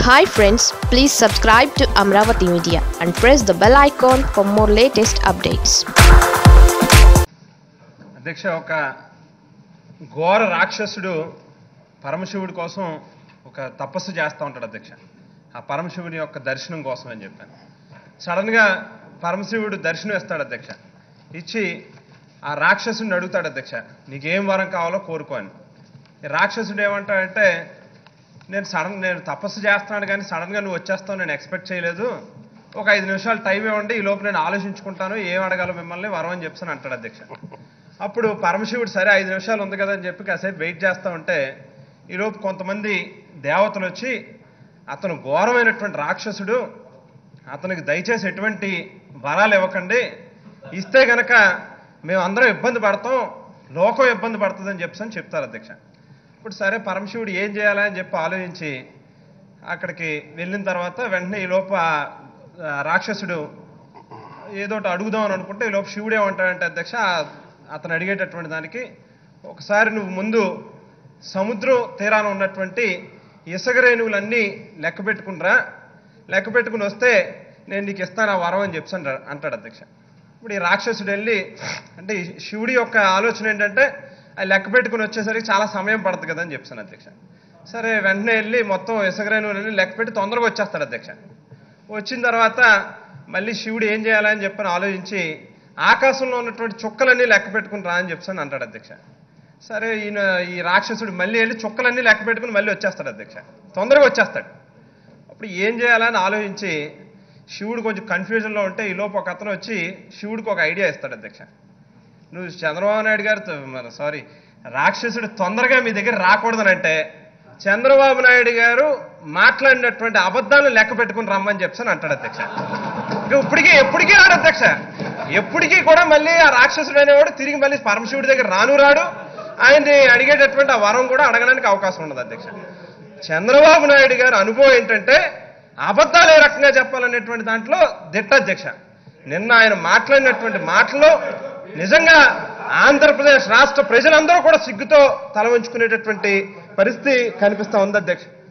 hi friends please subscribe to Amaravati media and press the bell icon for more latest updates అధ్యక్ష ఒక ఘోర రాక్షసుడు పరమశివుడి కోసం ఒక తపస్సు చేస్తూ ఉంటాడు అధ్యక్ష ఆ పరమశివుని యొక్క దర్శనం కోసం అని చెప్పాను సడన్గా పరమశివుడు దర్శనం ఇస్తాడు అధ్యక్ష ఇచ్చి ఆ రాక్షసుడిని అడుగుతాడు అధ్యక్ష నీకేం వరం కావాలో కోరుకో అని ఈ రాక్షసుడు ఏమంటాడంటే నేను సడన్ నేను తపస్సు చేస్తున్నాను కానీ సడన్గా నువ్వు వచ్చేస్తావు నేను ఎక్స్పెక్ట్ చేయలేదు ఒక ఐదు నిమిషాలు టైం ఇవ్వండి ఈ లోపు నేను ఆలోచించుకుంటాను ఏం అడగాలో మిమ్మల్ని వరం అని చెప్పి అంటాడు అధ్యక్ష అప్పుడు పరమశివుడు సరే ఐదు నిమిషాలు ఉంది కదా అని చెప్పి కాసేపు వెయిట్ చేస్తూ ఉంటే ఈలోపు కొంతమంది దేవతలు వచ్చి అతను ఘోరమైనటువంటి రాక్షసుడు అతనికి దయచేసి ఎటువంటి వరాలు ఇవ్వకండి ఇస్తే గనక మేము అందరం ఇబ్బంది పడతాం లోకం ఇబ్బంది పడుతుందని చెప్పి అని చెప్తారు అధ్యక్ష ఇప్పుడు సరే పరమశివుడు ఏం చేయాలని చెప్పి ఆలోచించి అక్కడికి వెళ్ళిన తర్వాత వెంటనే ఈ లోప ఆ, రాక్షసుడు ఏదో ఒకటి అడుగుదాం అని అనుకుంటే ఈ లోపు శివుడు ఏమంటాడంటే అధ్యక్ష అతను అడిగేటటువంటి దానికి ఒకసారి నువ్వు ముందు సముద్రం తీరాన ఉన్నటువంటి ఇసుక రేణువులన్నీ లెక్క పెట్టుకునిరా లెక్క పెట్టుకుని వస్తే నేను నీకు ఇస్తాను ఆ వరం అని చెప్పి అంటాడు- అంటాడు అధ్యక్ష ఇప్పుడు ఈ రాక్షసుడు వెళ్ళి అంటే ఈ శివుడి యొక్క ఆలోచన ఏంటంటే అది లెక్క పెట్టుకుని వచ్చేసరికి చాలా సమయం పడుతుంది కదా అని చెప్పాను అధ్యక్ష సరే వెంటనే వెళ్ళి మొత్తం ఇసుక రేణువులన్నీ లెక్క పెట్టి తొందరగా వచ్చేస్తాడు అధ్యక్ష వచ్చిన తర్వాత మళ్ళీ శివుడు ఏం చేయాలని చెప్పని ఆలోచించి ఆకాశంలో ఉన్నటువంటి చుక్కలన్నీ లెక్క పెట్టుకుని రా అని చెప్పని అంటాడు అధ్యక్ష సరే ఈయన ఈ రాక్షసుడు మళ్ళీ వెళ్ళి చుక్కలన్నీ లెక్క పెట్టుకుని మళ్ళీ వచ్చేస్తాడు అధ్యక్ష తొందరగా వచ్చేస్తాడు అప్పుడు ఏం చేయాలని ఆలోచించి శివుడు కొంచెం కన్ఫ్యూజన్లో ఉంటే ఈ లోపు ఒక అతను వచ్చి శివుడికి ఒక ఐడియా ఇస్తాడు అధ్యక్ష నువ్వు చంద్రబాబు నాయుడు గారు మన సారీ రాక్షసుడు తొందరగా మీ దగ్గర రాకూడదనంటే చంద్రబాబు నాయుడు గారు మాట్లాడినటువంటి అబద్ధాలను లెక్క పెట్టుకుని రమ్మని చెప్పని అంటాడు అధ్యక్ష ఇక ఇప్పటికీ ఎప్పటికీ రాడు అధ్యక్ష ఎప్పటికీ కూడా మళ్ళీ ఆ రాక్షసుడు అనేవాడు తిరిగి మళ్ళీ పరమశివుడి దగ్గర రాను రాడు ఆయన్ని అడిగేటటువంటి ఆ వరం కూడా అడగడానికి అవకాశం ఉండదు అధ్యక్ష చంద్రబాబు నాయుడు గారి అనుభవం ఏంటంటే అబద్ధాలు ఏ రకంగా చెప్పాలనేటువంటి దాంట్లో దిట్ట అధ్యక్ష నిన్న ఆయన మాట్లాడినటువంటి మాటలో నిజంగా ఆంధ్రప్రదేశ్ రాష్ట్ర ప్రజలందరూ కూడా సిగ్గుతో తల వంచుకునేటటువంటి పరిస్థితి కనిపిస్తా ఉంది అధ్యక్ష